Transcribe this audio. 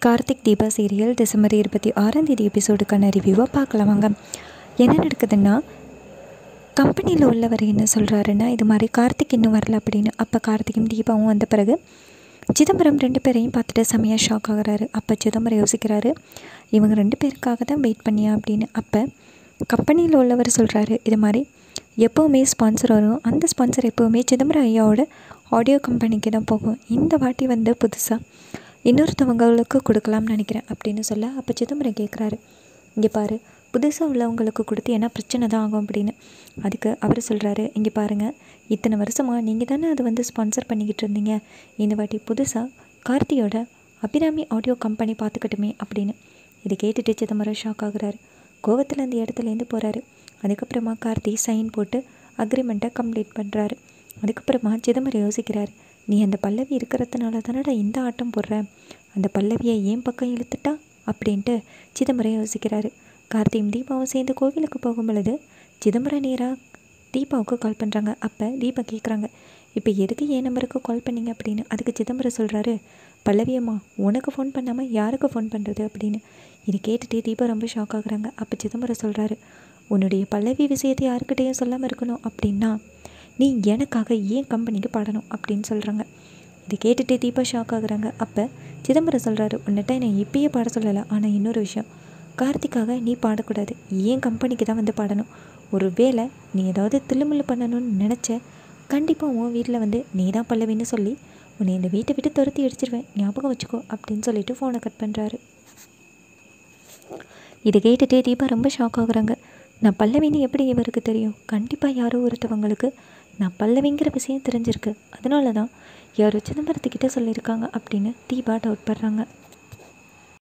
Karthik Deepa serial December இருபத்தி ஆறாம் தேதி எபிசோடுக்கான ரிவ்யூவை பார்க்கலாம் வாங்க என்ன நடக்குதுன்னா கம்பெனியில் உள்ளவர் என்ன சொல்கிறாருன்னா இது மாதிரி கார்த்திக் இன்னும் வரல அப்படின்னு அப்போ கார்த்திக்கும் தீபாவும் வந்த பிறகு சிதம்பரம் ரெண்டு பேரையும் பார்த்துட்டு செமையாக ஷாக் ஆகுறாரு அப்போ சிதம்பரம் யோசிக்கிறாரு இவங்க ரெண்டு பேருக்காக தான் வெயிட் பண்ணியா அப்படின்னு அப்போ கம்பெனியில் உள்ளவர் சொல்கிறாரு இது மாதிரி எப்போவுமே ஸ்பான்சர் வரும் அந்த ஸ்பான்சர் எப்போவுமே சிதம்பரம் ஐயாவோட ஆடியோ கம்பெனிக்கு தான் போகும் இந்த வாட்டி வந்து புதுசாக இன்னொருத்தவங்களுக்கு கொடுக்கலாம்னு நினைக்கிறேன் அப்படின்னு சொல்ல அப்போ சிதம்பரம் கேட்குறாரு இங்கே பாரு புதுசாக உள்ளவங்களுக்கு கொடுத்து என்ன பிரச்சனை தான் ஆகும் அப்படின்னு அதுக்கு அவர் சொல்கிறாரு இங்கே பாருங்கள் இத்தனை வருஷமாக நீங்கள் தானே அதை வந்து ஸ்பான்சர் பண்ணிக்கிட்டு இருந்தீங்க இந்த வாட்டி புதுசாக கார்த்தியோட அபிராமி ஆடியோ கம்பெனி பார்த்துக்கட்டுமே அப்படின்னு இதை கேட்டுட்டு சிதம்பரம் ஷாக் ஆகுறாரு கோவத்தில் அந்த இடத்துலேருந்து போகிறாரு அதுக்கப்புறமா கார்த்தி சைன் போட்டு அக்ரிமெண்ட்டை கம்ப்ளீட் பண்ணுறாரு அதுக்கப்புறமா சிதம்பரம் யோசிக்கிறார் நீ அந்த பல்லவி இருக்கிறதுனால தானடா இந்த ஆட்டம் போடுற அந்த பல்லவியை ஏன் பக்கம் இழுத்துட்டா அப்படின்ட்டு சிதம்பரம் யோசிக்கிறாரு கார்த்தியும் தீபாவும் சேர்ந்து கோவிலுக்கு போகும் பொழுது சிதம்பரம் நேராக தீபாவுக்கு கால் பண்ணுறாங்க அப்போ தீபா கேட்குறாங்க இப்போ எதுக்கு என் நம்பருக்கு கால் பண்ணீங்க அப்படின்னு அதுக்கு சிதம்பரம் சொல்கிறாரு பல்லவியம்மா உனக்கு ஃபோன் பண்ணாமல் யாருக்கு ஃபோன் பண்ணுறது அப்படின்னு இது கேட்டுட்டு தீபா ரொம்ப ஷாக் ஆகுறாங்க அப்போ சிதம்பரம் சொல்கிறாரு உன்னுடைய பல்லவி விஷயத்தை யாருக்கிட்டேயும் சொல்லாமல் இருக்கணும் அப்படின்னா நீ எனக்காக ஏன் கம்பெனிக்கு பாடணும் அப்படின்னு சொல்கிறாங்க இதை கேட்டுட்டு தீபா ஷாக் ஆகுறாங்க அப்போ சிதம்பரம் சொல்கிறாரு உன்னிட்ட நான் இப்பயே பாட சொல்லலை ஆனால் இன்னொரு விஷயம் கார்த்திக்காக நீ பாடக்கூடாது ஏன் கம்பெனிக்கு தான் வந்து பாடணும் ஒரு வேளை நீ ஏதாவது தில்லுமுள்ளு பண்ணணும்னு நினச்ச கண்டிப்பாக உன் வீட்டில் வந்து நீ தான் பல்லவின்னு சொல்லி உன்னை இந்த வீட்டை விட்டு துரத்தி அடிச்சிருவேன் ஞாபகம் வச்சுக்கோ அப்படின்னு சொல்லிட்டு ஃபோனை கட் பண்ணுறாரு இதை கேட்டுட்டு தீபா ரொம்ப ஷாக் ஆகுறாங்க நான் பல்லவின்னு எப்படி இவருக்கு தெரியும் கண்டிப்பாக யாரோ ஒருத்தவங்களுக்கு நான் பல்லவிங்கிற விஷயம் தெரிஞ்சிருக்கு அதனால தான் யாரோ சிதம்பரத்துக்கிட்ட சொல்லியிருக்காங்க அப்படின்னு தீபா டவுட் படுறாங்க